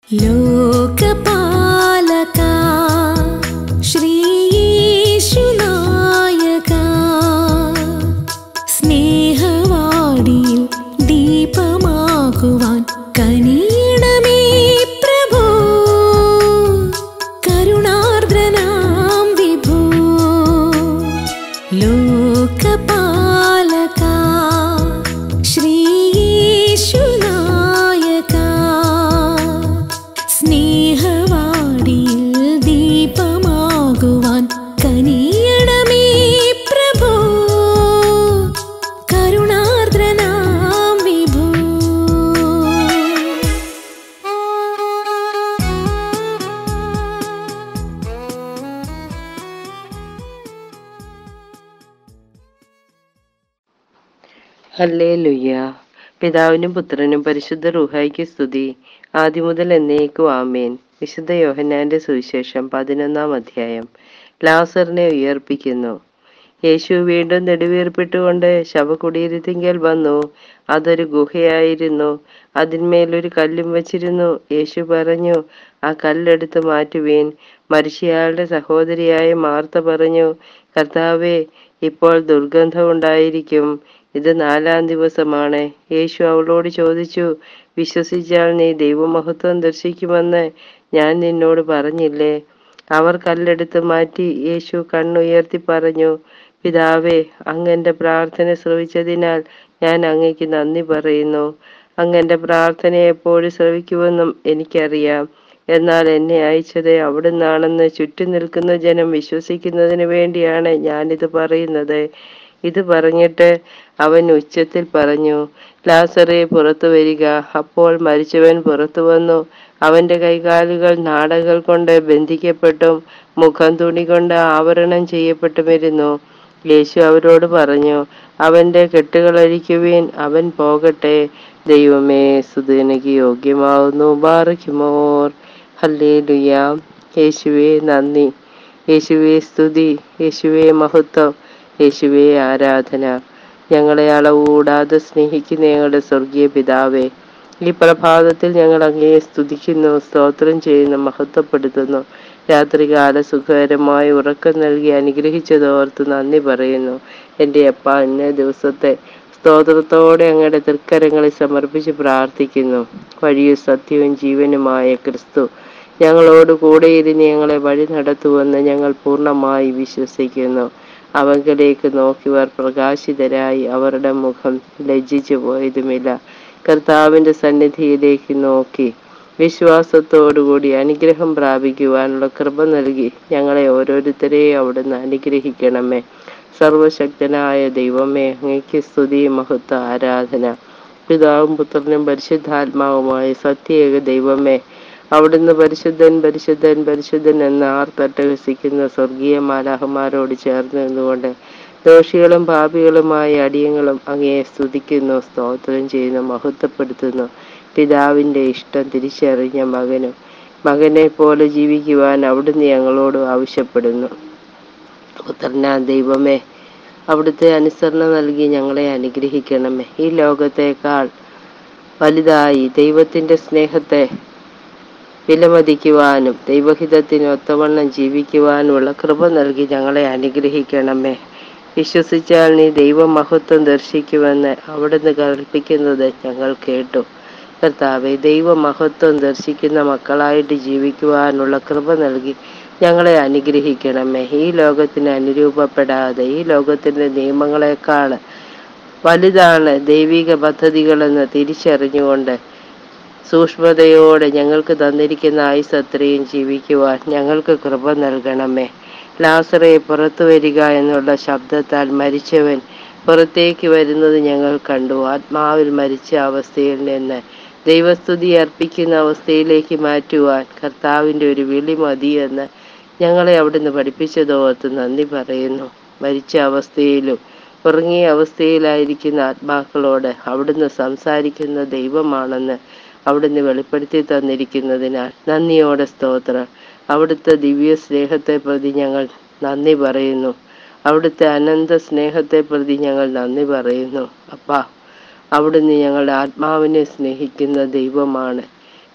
ലോകപാലക ശ്രീയേശുനായക സ്നേഹവാടിയിൽ ദീപമാകുവാൻ കനിയണമേ പ്രഭോ കരുണാർദ്രനാം വിഭോ ലോകപാലക ശ്രീയേശുനായക സ്നേഹവാടിയിൽ ദീപമാകുവാൻ കനിയണമേ പ്രഭോ കരുണാർദ്രനാം വിഭോ ഹല്ലേ ലുയ്യ പിതാവിനും പുത്രനും പരിശുദ്ധ റുഹായിക്ക് സ്തുതി ആദ്യം മുതൽ എന്നേക്കും ആമേൻ വിശുദ്ധ യോഹന്നാന്റെ സുവിശേഷം പതിനൊന്നാം അധ്യായം ലാസറിനെ ഉയർപ്പിക്കുന്നു യേശു വീണ്ടും നെടുവീർപ്പിട്ടുകൊണ്ട് ശവകുടീരത്തിങ്കൽ വന്നു അതൊരു ഗുഹയായിരുന്നു അതിന്മേലൊരു കല്ലും വച്ചിരുന്നു യേശു പറഞ്ഞു ആ കല്ലെടുത്ത് മാറ്റുവീൻ മരിച്ചയാളുടെ സഹോദരിയായ മാർത്ത പറഞ്ഞു കർത്താവേ ഇപ്പോൾ ദുർഗന്ധമുണ്ടായിരിക്കും ഇത് നാലാം ദിവസമാണ് യേശു അവളോട് ചോദിച്ചു വിശ്വസിച്ചാൽ നീ ദൈവമഹത്വം ദർശിക്കുമെന്ന് ഞാൻ നിന്നോട് പറഞ്ഞില്ലേ അവർ കല്ലെടുത്ത് മാറ്റി യേശു കണ്ണുയർത്തി പറഞ്ഞു പിതാവേ അങ്ങന്റെ പ്രാർത്ഥന ശ്രവിച്ചതിനാൽ ഞാൻ അങ്ങയ്ക്ക് നന്ദി പറയുന്നു അങ്ങന്റെ പ്രാർത്ഥന എപ്പോഴും ശ്രവിക്കുമെന്നും എനിക്കറിയാം എന്നാൽ എന്നെ അയച്ചത് അവിടുന്നാണെന്ന് ചുറ്റും നിൽക്കുന്ന ജനം വിശ്വസിക്കുന്നതിന് വേണ്ടിയാണ് ഞാനിത് പറയുന്നത് ഇത് പറഞ്ഞിട്ട് അവൻ ഉച്ചത്തിൽ പറഞ്ഞു ലാസറെ പുറത്തു വരിക അപ്പോൾ മരിച്ചവൻ പുറത്തു വന്നു അവന്റെ കൈകാലുകൾ നാടകൾ കൊണ്ട് ബന്ധിക്കപ്പെട്ടും മുഖം തുണി കൊണ്ട് ആവരണം ചെയ്യപ്പെട്ടുമിരുന്നു യേശു അവരോട് പറഞ്ഞു അവന്റെ കെട്ടുകൾ അഴിക്കുവീൻ അവൻ പോകട്ടെ ദൈവമേ സുതനക്ക് യോഗ്യമാവുന്നു ബാറയ്ക്കുമോർ ഹല്ലേ ലുയാം യേശുവേ നന്ദി യേശുവേ സ്തുതി യേശുവേ മഹത്വം യേശുവേ ആരാധന ഞങ്ങളെ അളവുകൂടാതെ സ്നേഹിക്കുന്ന ഞങ്ങളുടെ സ്വർഗീയ പിതാവേ ഈ പ്രഭാതത്തിൽ ഞങ്ങൾ അങ്ങയെ സ്തുതിക്കുന്നു സ്തോത്രം ചെയ്യുന്നു മഹത്വപ്പെടുത്തുന്നു രാത്രികാല സുഖകരമായ ഉറക്കം നൽകി അനുഗ്രഹിച്ചതോർത്ത് നന്ദി പറയുന്നു എൻ്റെ അപ്പ ഇന്ന ദിവസത്തെ സ്തോത്രത്തോടെ അങ്ങയുടെ തൃക്കരങ്ങളിൽ സമർപ്പിച്ച് പ്രാർത്ഥിക്കുന്നു വഴിയും സത്യവും ജീവനുമായ ക്രിസ്തു ഞങ്ങളോട് കൂടെ ഇരുന്ന് ഞങ്ങളെ വഴി നടത്തുമെന്ന് ഞങ്ങൾ പൂർണ്ണമായി വിശ്വസിക്കുന്നു അവങ്കിലേക്ക് നോക്കിയവർ പ്രകാശിതരായി അവരുടെ മുഖം ലജ്ജിച്ചു പോയതുമില്ല കർത്താവിന്റെ സന്നിധിയിലേക്ക് നോക്കി വിശ്വാസത്തോടുകൂടി അനുഗ്രഹം പ്രാപിക്കുവാനുള്ള കൃപ നൽകി ഞങ്ങളെ ഓരോരുത്തരെയും അവിടുന്ന് അനുഗ്രഹിക്കണമേ സർവശക്തനായ ദൈവമേ അങ്ങയ്ക്ക് സ്തുതി മഹത്വ ആരാധന പിതാവും പുത്രനും പരിശുദ്ധാത്മാവുമായ സത്യേക ദൈവമേ അവിടുന്ന് പരിശുദ്ധൻ പരിശുദ്ധൻ പരിശുദ്ധൻ എന്ന് ആർത്തട്ടഹസിക്കുന്ന സ്വർഗീയ മാലാഹന്മാരോട് ചേർന്ന് നിന്നുകൊണ്ട് ദോഷികളും പാപികളുമായ അടിയങ്ങളും അങ്ങയെ സ്തുതിക്കുന്നു സ്തോത്രം ചെയ്യുന്നു മഹത്വപ്പെടുത്തുന്നു പിതാവിൻ്റെ ഇഷ്ടം തിരിച്ചറിഞ്ഞ മകനും മകനെ പോലെ ജീവിക്കുവാൻ അവിടുന്ന് ഞങ്ങളോട് ആവശ്യപ്പെടുന്നു പുത്രനാ ദൈവമേ അവിടുത്തെ അനുസരണം നൽകി ഞങ്ങളെ അനുഗ്രഹിക്കണമേ ഈ ലോകത്തേക്കാൾ വലുതായി ദൈവത്തിൻ്റെ സ്നേഹത്തെ വിലമതിക്കുവാനും ദൈവഹിതത്തിന് ഒത്തവണ്ണം ജീവിക്കുവാനുമുള്ള കൃപ നൽകി ഞങ്ങളെ അനുഗ്രഹിക്കണമേ വിശ്വസിച്ചാൽ നീ ദൈവമഹത്വം ദർശിക്കുമെന്ന് അവിടുന്ന് കൽപ്പിക്കുന്നത് ഞങ്ങൾ കേട്ടു കർത്താവെ ദൈവമഹത്വം ദർശിക്കുന്ന മക്കളായിട്ട് ജീവിക്കുവാനുള്ള കൃപ നൽകി ഞങ്ങളെ അനുഗ്രഹിക്കണമേ ഈ ലോകത്തിന് അനുരൂപപ്പെടാതെ ഈ ലോകത്തിൻ്റെ നിയമങ്ങളെക്കാൾ വലുതാണ് ദൈവിക പദ്ധതികളെന്ന് തിരിച്ചറിഞ്ഞുകൊണ്ട് സൂക്ഷ്മതയോടെ ഞങ്ങൾക്ക് തന്നിരിക്കുന്ന ആയുസ് അത്രയും ജീവിക്കുവാൻ ഞങ്ങൾക്ക് കൃപ നൽകണമേ ലാസറെ പുറത്തു വരിക എന്നുള്ള ശബ്ദത്താൽ മരിച്ചവൻ പുറത്തേക്ക് വരുന്നത് ഞങ്ങൾ കണ്ടു ആത്മാവിൽ മരിച്ച അവസ്ഥയിൽ നിന്ന് ദൈവസ്തുതി അർപ്പിക്കുന്ന അവസ്ഥയിലേക്ക് മാറ്റുവാൻ കർത്താവിൻ്റെ ഒരു വിളി മതിയെന്ന് ഞങ്ങളെ അവിടുന്ന് പഠിപ്പിച്ചതോർത്ത് നന്ദി പറയുന്നു മരിച്ച അവസ്ഥയിലും ഉറങ്ങിയ അവസ്ഥയിലായിരിക്കുന്ന ആത്മാക്കളോട് അവിടുന്ന് സംസാരിക്കുന്ന ദൈവമാണെന്ന് അവിടുന്ന് വെളിപ്പെടുത്തി തന്നിരിക്കുന്നതിനാൽ നന്ദിയോടെ സ്തോത്രം അവിടുത്തെ ദിവ്യ സ്നേഹത്തെ പ്രതി ഞങ്ങൾ നന്ദി പറയുന്നു അവിടുത്തെ അനന്ത സ്നേഹത്തെ പ്രതി ഞങ്ങൾ നന്ദി പറയുന്നു അപ്പാ അവിടുന്ന് ഞങ്ങളുടെ ആത്മാവിനെ സ്നേഹിക്കുന്ന ദൈവമാണ്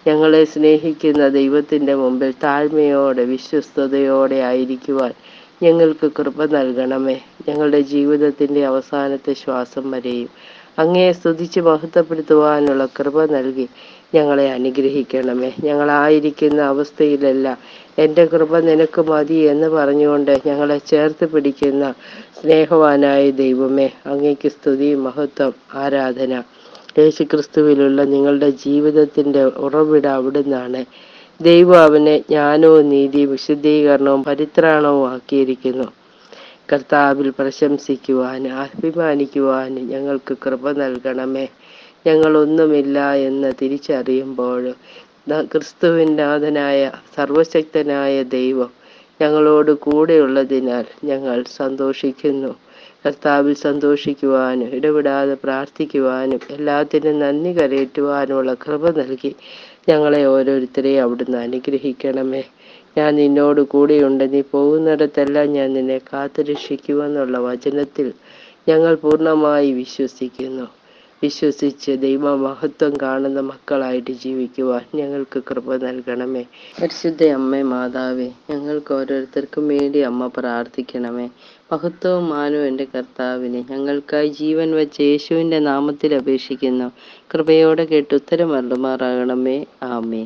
ഞങ്ങളെ സ്നേഹിക്കുന്ന ദൈവത്തിൻ്റെ മുമ്പിൽ താഴ്മയോടെ വിശ്വസ്തയോടെ ആയിരിക്കുവാൻ ഞങ്ങൾക്ക് കൃപ നൽകണമേ ഞങ്ങളുടെ ജീവിതത്തിൻ്റെ അവസാനത്തെ ശ്വാസം വരെയും അങ്ങയെ സ്തുതിച്ച് മഹത്വപ്പെടുത്തുവാനുള്ള കൃപ നൽകി ഞങ്ങളെ അനുഗ്രഹിക്കണമേ ഞങ്ങളായിരിക്കുന്ന അവസ്ഥയിലെല്ലാം എൻ്റെ കൃപ നിനക്ക് മതി എന്ന് പറഞ്ഞുകൊണ്ട് ഞങ്ങളെ ചേർത്ത് പിടിക്കുന്ന സ്നേഹവാനായ ദൈവമേ അങ്ങേക്ക് സ്തുതി മഹത്വം ആരാധന യേശുക്രിസ്തുവിലുള്ള നിങ്ങളുടെ ജീവിതത്തിൻ്റെ ഉറവിട അവിടുന്നാണ് ദൈവം അവനെ ജ്ഞാനവും നീതിയും വിശുദ്ധീകരണവും പരിത്രാണവും ആക്കിയിരിക്കുന്നു കർത്താവിൽ പ്രശംസിക്കുവാനും അഭിമാനിക്കുവാനും ഞങ്ങൾക്ക് കൃപ നൽകണമേ ഞങ്ങളൊന്നുമില്ല എന്ന് തിരിച്ചറിയുമ്പോൾ ന- ക്രിസ്തുവിൻ്റെ നാഥനായ സർവശക്തനായ ദൈവം ഞങ്ങളോട് കൂടെയുള്ളതിനാൽ ഞങ്ങൾ സന്തോഷിക്കുന്നു കർത്താവിൽ സന്തോഷിക്കുവാനും ഇടപെടാതെ പ്രാർത്ഥിക്കുവാനും എല്ലാത്തിനും നന്ദി കരയറ്റുവാനുമുള്ള കൃപ നൽകി ഞങ്ങളെ ഓരോരുത്തരെയും അവിടുന്ന് അനുഗ്രഹിക്കണമേ ഞാൻ നിന്നോട് കൂടെയുണ്ട് നീ പോകുന്നിടത്തെല്ലാം ഞാൻ നിന്നെ കാത്തുരക്ഷിക്കുമെന്നുള്ള വചനത്തിൽ ഞങ്ങൾ പൂർണ്ണമായി വിശ്വസിക്കുന്നു വിശ്വസിച്ച് ദൈവമഹത്വം കാണുന്ന മക്കളായിട്ട് ജീവിക്കുവാൻ ഞങ്ങൾക്ക് കൃപ നൽകണമേ പരിശുദ്ധ അമ്മേ മാതാവേ ഞങ്ങൾക്ക് ഓരോരുത്തർക്കും വേണ്ടി അമ്മ പ്രാർത്ഥിക്കണമേ മഹത്വവും മാനവും എൻ്റെ കർത്താവിനെ ഞങ്ങൾക്കായി ജീവൻ വെച്ച യേശുവിൻ്റെ നാമത്തിൽ അപേക്ഷിക്കുന്നു കൃപയോടെ കേട്ട് ഉത്തരം അരുളുമാറാകണമേ ആമേ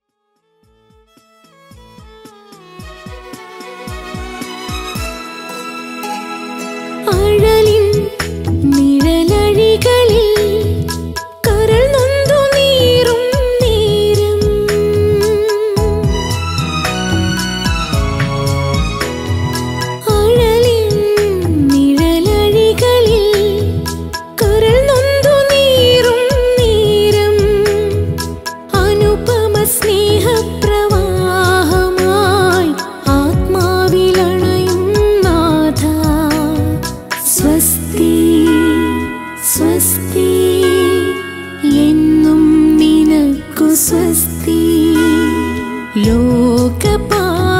അഴലിൻ നിഴലഴികളിൽ കരൾ നൊന്തു നീറും നേരം അഴലിൻ നിഴലഴികളിൽ കരൾ നൊന്തു നീറും നേരം അനുപമ സ്നേഹപ്രവാഹമായി ആത്മാവിലണയും നാഥ സ്വസ്തി സ്വസ്തി എന്നും നിനക്കു സ്വസ്തി ലോകപാ